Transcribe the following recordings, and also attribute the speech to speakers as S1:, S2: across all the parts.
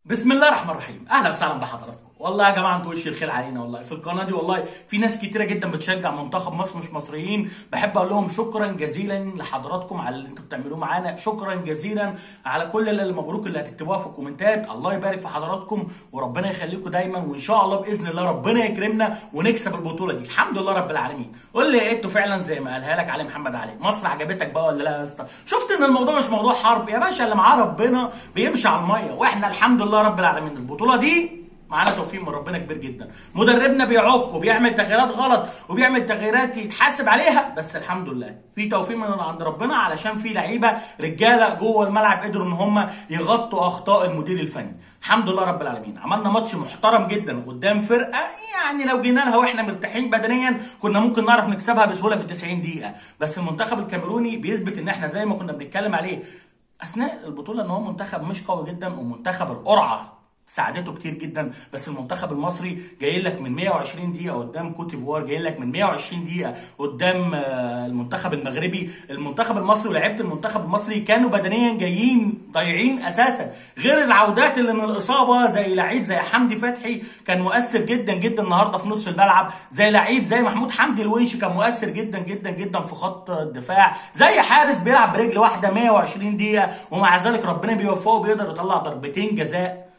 S1: بسم الله الرحمن الرحيم اهلا وسهلا بحضراتكم والله يا جماعه انتوا وش الخير علينا والله في القناه دي والله في ناس كتيره جدا بتشجع منتخب مصر مش مصريين بحب اقول لهم شكرا جزيلا لحضراتكم على اللي انتوا بتعملوه معانا شكرا جزيلا على كل المبروك اللي هتكتبوها في الكومنتات الله يبارك في حضراتكم وربنا يخليكم دايما وان شاء الله باذن الله ربنا يكرمنا ونكسب البطوله دي الحمد لله رب العالمين قول لي انتوا فعلا زي ما قالها لك علي محمد علي مصر عجبتك بقى ولا لا يا اسطى شفت ان الموضوع مش موضوع حرب يا باشا اللي معاه ربنا بيمشي على الميه واحنا الحمد لله رب العالمين البطوله دي معانا توفيق من ربنا كبير جدا مدربنا بيعك وبيعمل تغييرات غلط وبيعمل تغييرات يتحاسب عليها بس الحمد لله في توفيق من عند ربنا علشان في لعيبه رجاله جوه الملعب قدروا ان هم يغطوا اخطاء المدير الفني الحمد لله رب العالمين عملنا ماتش محترم جدا قدام فرقه يعني لو جينا لها واحنا مرتاحين بدنيا كنا ممكن نعرف نكسبها بسهوله في 90 دقيقه بس المنتخب الكاميروني بيثبت ان احنا زي ما كنا بنتكلم عليه اثناء البطوله ان هو منتخب مش قوي جدا ومنتخب القرعه ساعدته كتير جدا بس المنتخب المصري جاي لك من 120 دقيقه قدام كوت ديفوار جاي لك من 120 دقيقه قدام آه، المنتخب المغربي المنتخب المصري ولاعيبه المنتخب المصري كانوا بدنيا جايين ضايعين اساسا غير العودات اللي من الاصابه زي لعيب زي حمدي فتحي كان مؤثر جدا جدا النهارده في نص الملعب زي لعيب زي محمود حمدي الونش كان مؤثر جدا جدا جدا في خط الدفاع زي حارس بيلعب برجل واحده 120 دقيقه ومع ذلك ربنا بيوفقه بيقدر يطلع ضربتين جزاء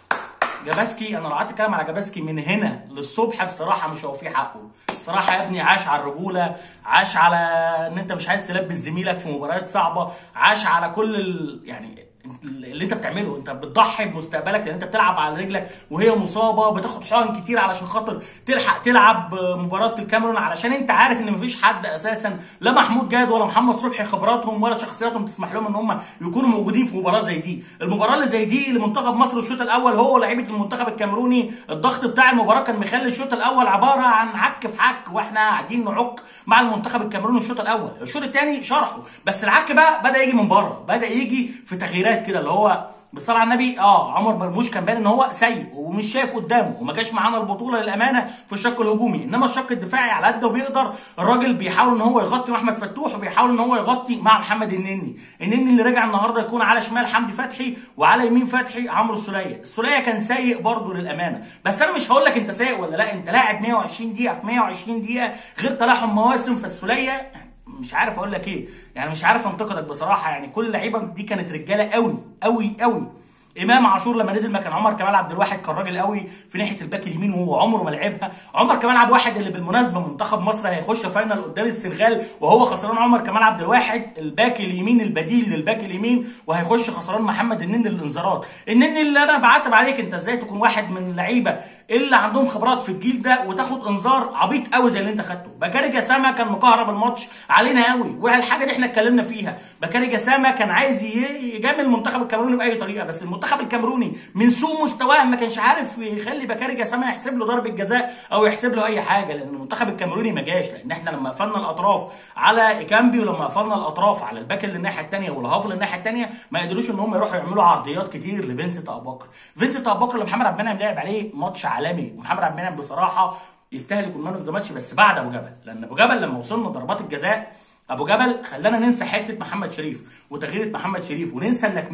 S1: جاباسكي انا لو قعدت اتكلم على جاباسكي من هنا للصبح بصراحه مش هوفيه حقه صراحة يا ابني عاش على الرجولة عاش على ان انت مش عايز تلبس زميلك في مباريات صعبة عاش على كل ال... يعني اللي انت بتعمله انت بتضحي بمستقبلك لان انت بتلعب على رجلك وهي مصابه بتاخد حقن كتير علشان خاطر تلحق تلعب مباراه الكاميرون علشان انت عارف ان مفيش حد اساسا لا محمود جاد ولا محمد صبحي خبراتهم ولا شخصياتهم تسمح لهم ان هم يكونوا موجودين في مباراه زي دي المباراه اللي زي دي لمنتخب مصر الشوط الاول هو لعيبه المنتخب الكاميروني الضغط بتاع المباراه كان مخلي الشوط الاول عباره عن عك في عك واحنا قاعدين نعك مع المنتخب الكاميروني الشوط الاول الشوط الثاني شرحه بس العك بقى بدا يجي من بره بدا يجي في تغييرات كده اللي هو بالصلاه على النبي اه عمر مرموش كان باين ان هو سيء ومش شايف قدامه وما جاش معانا البطوله للامانه في الشق الهجومي انما الشق الدفاعي على قد وبيقدر الراجل بيحاول ان هو يغطي مع احمد فتوح وبيحاول ان هو يغطي مع محمد النني النني اللي رجع النهارده يكون على شمال حمدي فتحي وعلى يمين فتحي عمرو السوليه السوليه كان سيء برضه للامانه بس انا مش هقول لك انت سيء ولا لا انت لاعب 120 دقيقه في 120 دقيقه غير تلاحم مواسم فالسوليه مش عارف اقول لك ايه يعني مش عارف انتقدك بصراحه يعني كل اللعيبه دي كانت رجاله قوي قوي قوي امام عاشور لما نزل مكان عمر كمال عبد الواحد كان راجل قوي في ناحيه الباك اليمين وهو عمره ما لعبها عمر كمال عبد الواحد اللي بالمناسبه منتخب مصر هيخش فاينل قدام السنغال وهو خسران عمر كمال عبد الواحد الباك اليمين البديل للباك اليمين وهيخش خسران محمد النني للانذارات النني اللي انا بعاتب عليك انت ازاي تكون واحد من اللعيبه اللي عندهم خبرات في الجيل ده وتاخد انذار عبيط قوي زي اللي انت خدته بكاري جسامه كان مكهرب الماتش علينا قوي والحاجه دي احنا اتكلمنا فيها بكاري جسامه كان عايز يجامل المنتخب الكاميروني باي طريقه بس المنتخب الكاميروني من سوء مستواه ما كانش عارف يخلي بكاري جسامه يحسب له ضربه جزاء او يحسب له اي حاجه لان المنتخب الكاميروني ما جاش لان احنا لما قفلنا الاطراف على ايكامبي ولما قفلنا الاطراف على الباك اللي الناحيه الثانيه والهاف اللي الناحيه الثانيه ما قدروش ان هم يروحوا يعملوا عرضيات كتير لفينسنت ابو بكر فينسنت ابو بكر اللي محمد عبد المنعم لعب عليه ماتش عالمي ومحمد عبد المنعم بصراحه يستاهل يكون مان اوف ذا ماتش بس بعد ابو جبل لان ابو جبل لما وصلنا ضربات الجزاء ابو جبل خلانا ننسى حته محمد شريف وتغيير محمد شريف وننسى انك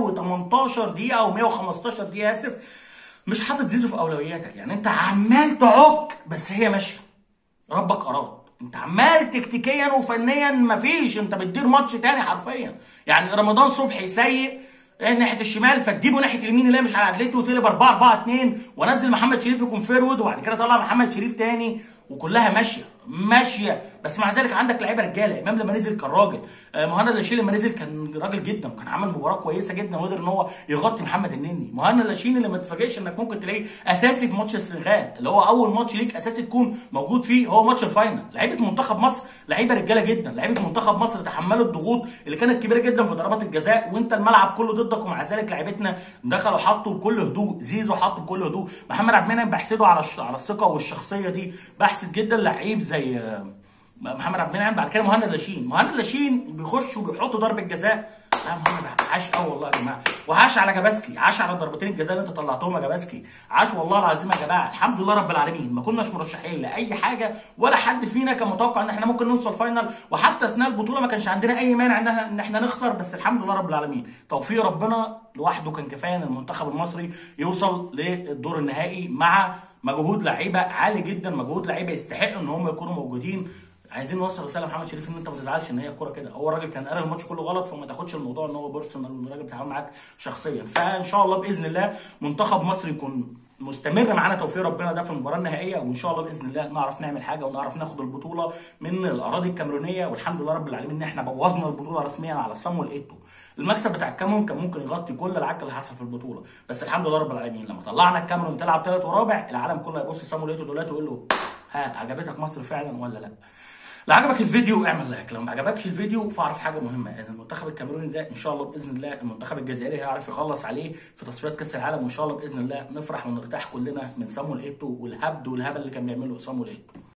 S1: 118 دقيقه او 115 دقيقه اسف مش حاطط زيزو في اولوياتك يعني انت عمال تعك بس هي ماشيه ربك اراد انت عمال تكتيكيا وفنيا مفيش انت بتدير ماتش تاني حرفيا يعني رمضان صبحي سيء ناحيه الشمال فتجيبه ناحيه اليمين اللي هي مش على اتلتي وتقلب 4 4 2 وانزل محمد شريف يكون فيرود وبعد كده اطلع محمد شريف تاني وكلها ماشيه ماشيه بس مع ذلك عندك لعيبه رجاله امام لما نزل كان راجل آه مهند لاشين لما نزل كان راجل جدا وكان عمل مباراه كويسه جدا وقدر ان هو يغطي محمد النني مهند لاشين اللي ما تتفاجئش انك ممكن تلاقيه اساسي في ماتش السنغال اللي هو اول ماتش ليك اساسي تكون موجود فيه هو ماتش الفاينل لعيبه منتخب مصر لعيبه رجاله جدا لعيبه منتخب مصر تحملوا الضغوط اللي كانت كبيره جدا في ضربات الجزاء وانت الملعب كله ضدك ومع ذلك لعيبتنا دخلوا حطوا بكل هدوء زيزو حط بكل هدوء محمد عبد المنعم بحسده على على الثقه والشخصيه دي بحسد جدا لعيب زي محمد عبد المنعم بعد كده مهند لاشين مهند لاشين بيخش وبيحط ضربه جزاء يا محمد عاش قوي والله يا جماعه وعاش على جباسكي عاش على ضربتين الجزاء اللي انت طلعتهم يا جباسكي عاش والله العظيم يا جماعه الحمد لله رب العالمين ما كناش مرشحين لاي حاجه ولا حد فينا كان متوقع ان احنا ممكن نوصل فاينل وحتى اثناء البطوله ما كانش عندنا اي مانع ان احنا ان احنا نخسر بس الحمد لله رب العالمين توفيق ربنا لوحده كان كفايه ان المنتخب المصري يوصل للدور النهائي مع مجهود لعيبه عالي جدا مجهود لعيبه يستحقوا ان هم يكونوا موجودين عايزين نوصل رساله لمحمد شريف ان انت ما تزعلش ان هي الكوره كده هو الراجل كان قال الماتش كله غلط فما تاخدش الموضوع ان هو بيرسونال وان الراجل بيتعامل معاك شخصيا فان شاء الله باذن الله منتخب مصر يكون مستمر معانا توفيق ربنا ده في المباراه النهائيه وان شاء الله باذن الله نعرف نعمل حاجه ونعرف ناخد البطوله من الاراضي الكاميرونيه والحمد لله رب العالمين ان احنا بوظنا البطوله رسميا على صامويل ايتو المكسب بتاع الكاميرون كان ممكن يغطي كل العك اللي حصل في البطوله بس الحمد لله رب العالمين لما طلعنا الكاميرون تلعب ثالث ورابع العالم كله هيبص لصامويل ايتو دلوقتي ويقول له ها عجبتك مصر فعلا ولا لا لو عجبك الفيديو اعمل لايك لو ما عجبكش الفيديو فاعرف حاجه مهمه ان المنتخب الكاميروني ده ان شاء الله باذن الله المنتخب الجزائري هيعرف يخلص عليه في تصفيات كاس العالم وان شاء الله باذن الله نفرح ونرتاح كلنا من صامويل ايتو والهبد والهبل اللي كان بيعمله صامويل ايتو